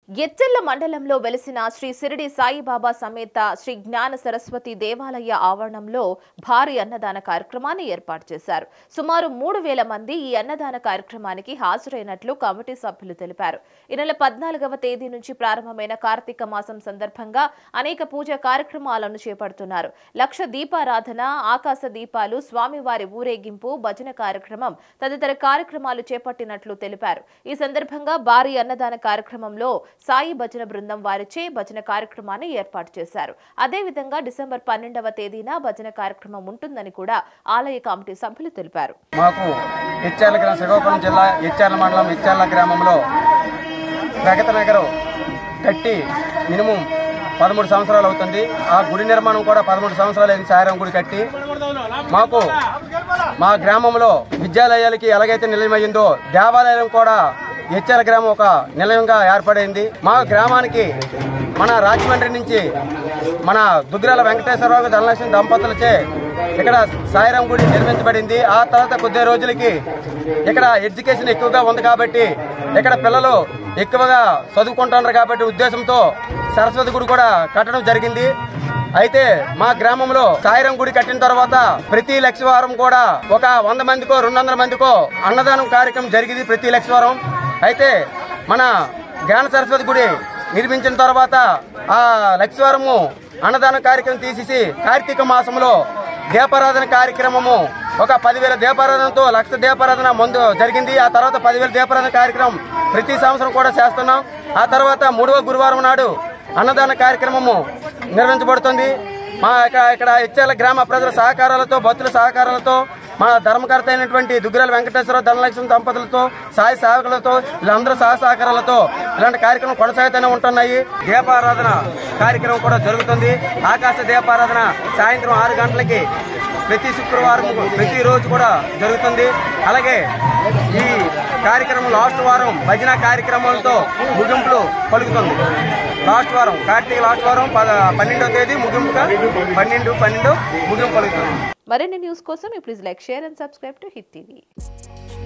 ఎచ్చెల్ల మండలంలో వెలిసిన శ్రీ సిరిడి సాయిబాబా సమేత శ్రీ జ్ఞాన సరస్వతి దేవాలయ ఆవరణంలో భారీ అన్నదాన కార్యక్రమాన్ని ఏర్పాటు చేశారు సుమారు మూడు వేల మంది ఈ అన్నదాన కార్యక్రమానికి హాజరైనట్లు కమిటీ సభ్యులు తెలిపారు ఈ నెల పద్నాలుగవ తేదీ నుంచి ప్రారంభమైన కార్తీక మాసం సందర్భంగా అనేక పూజా కార్యక్రమాలను చేపడుతున్నారు లక్ష దీపారాధన ఆకాశ దీపాలు స్వామివారి ఊరేగింపు భజన కార్యక్రమం తదితర కార్యక్రమాలు చేపట్టినట్లు తెలిపారు ఈ సందర్భంగా భారీ అన్నదాన కార్యక్రమంలో సాయి భజన బృందం వారిచే భజన కార్యక్రమాన్ని ఏర్పాటు చేశారు అదేవిధంగా డిసెంబర్ పన్నెండవ తేదీన భజన కార్యక్రమం ఉంటుందని కూడా ఆలయ కమిటీ సభ్యులు తెలిపారు మాకు ఇచ్చార్ల గ్రామం శ్రీకాకుళం జిల్లా ఇచ్చార్ల మండలం ఇచ్చార్ల గ్రామంలో ప్రగతి నగరం కట్టి మినిమం పదమూడు సంవత్సరాలు అవుతుంది ఆ గుడి నిర్మాణం కూడా పదమూడు సంవత్సరాలు అయింది సాయిరాం గుడి కట్టి మాకు మా గ్రామంలో విద్యాలయాలకి ఎలాగైతే నిలయమైందో దేవాలయం కూడా హెచ్ఎల్ గ్రామం ఒక నిలయంగా ఏర్పడింది మా గ్రామానికి మన రాజమండ్రి నుంచి మన దుగ్గిరాల వెంకటేశ్వరరావు ధనలక్ష్మి దంపతులచే ఇక్కడ సాయిరాం గుడి నిర్మించబడింది ఆ తర్వాత కొద్ది రోజులకి ఇక్కడ ఎడ్యుకేషన్ ఎక్కువగా ఉంది కాబట్టి ఇక్కడ పిల్లలు ఎక్కువగా చదువుకుంటున్నారు కాబట్టి ఉద్దేశంతో సరస్వతి గుడి కూడా కట్టడం జరిగింది అయితే మా గ్రామంలో సాయిరం గుడి కట్టిన తర్వాత ప్రతి లక్ష వారం కూడా ఒక వంద మందికో రెండు వందల మందికో అన్నదానం కార్యక్రమం జరిగింది ప్రతి లక్ష వారం అయితే మన జ్ఞాన సరస్వతి గుడి నిర్మించిన తర్వాత ఆ లక్ష వారము అన్నదాన కార్యక్రమం తీసేసి కార్తీక మాసంలో దీపారాధన కార్యక్రమము ఒక పదివేల దీపారాధనతో లక్ష దీపారాధన ముందు జరిగింది ఆ తర్వాత పదివేల దీపారాధన కార్యక్రమం ప్రతి సంవత్సరం కూడా చేస్తున్నాం ఆ తర్వాత మూడవ గురువారం నాడు అన్నదాన కార్యక్రమము నిర్వహించబడుతుంది మా ఇక్కడ ఇక్కడ ఇచ్చేల గ్రామ ప్రజల సహకారాలతో భక్తుల సహకారాలతో మా ధర్మకర్త అయినటువంటి దుగ్గిరాల వెంకటేశ్వర ధనలక్ష్మి దంపతులతో సాయి సేవకులతో వీళ్ళందరూ సహ సహకారాలతో ఇలాంటి కార్యక్రమం కొనసాగుతూనే ఉంటున్నాయి దీపారాధన కార్యక్రమం కూడా జరుగుతుంది ఆకాశ దీపారాధన సాయంత్రం ఆరు గంటలకి ప్రతి శుక్రవారం ప్రతి రోజు కూడా జరుగుతుంది అలాగే ఈ కార్యక్రమం లాస్ట్ వారం భజన కార్యక్రమాలతో ముగింపులు పలుకుతుంది లాస్ట్ వారం కార్తీక లాస్ట్ వారం పద- పన్నెండవ తేదీ ముగింపుగా పన్నెండు పన్నెండు ముగింపు పలుకుతుంది మరిన్ని న్యూస్ కోసం please like share and subscribe to hit TV